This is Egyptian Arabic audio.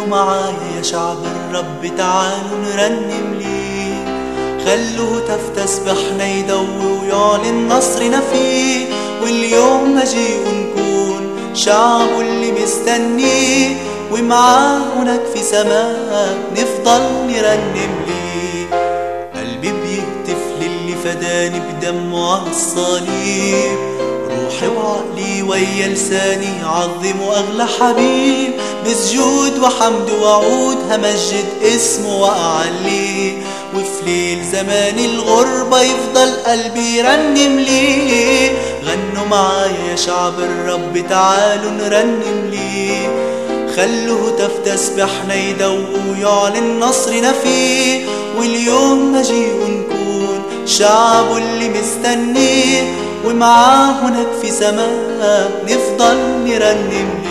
معايا يا شعب الرب تعالوا نرنم ليه خلوه هتف تسبحنا يدوي ويعلن نصرنا فيه واليوم مجيء نكون شعبه اللي مستنيه ومعاه هناك في سماء نفضل نرنم ليه قلبي بيهتف للي فداني بدمه على الصليب روحي وعقلي ويا لساني عظم أغلى حبيب بسجود وحمد وعود همجد اسمه وأعليه وفي ليل زمان الغربة يفضل قلبي يرنم ليه غنوا معايا يا شعب الرب تعالوا نرنم ليه خلوه هتف تسبحنا يدوي ويعلن نصرنا فيه واليوم مجيء نكون شعبه اللي مستنيه ومعاه هناك في سماء نفضل نرنم ليه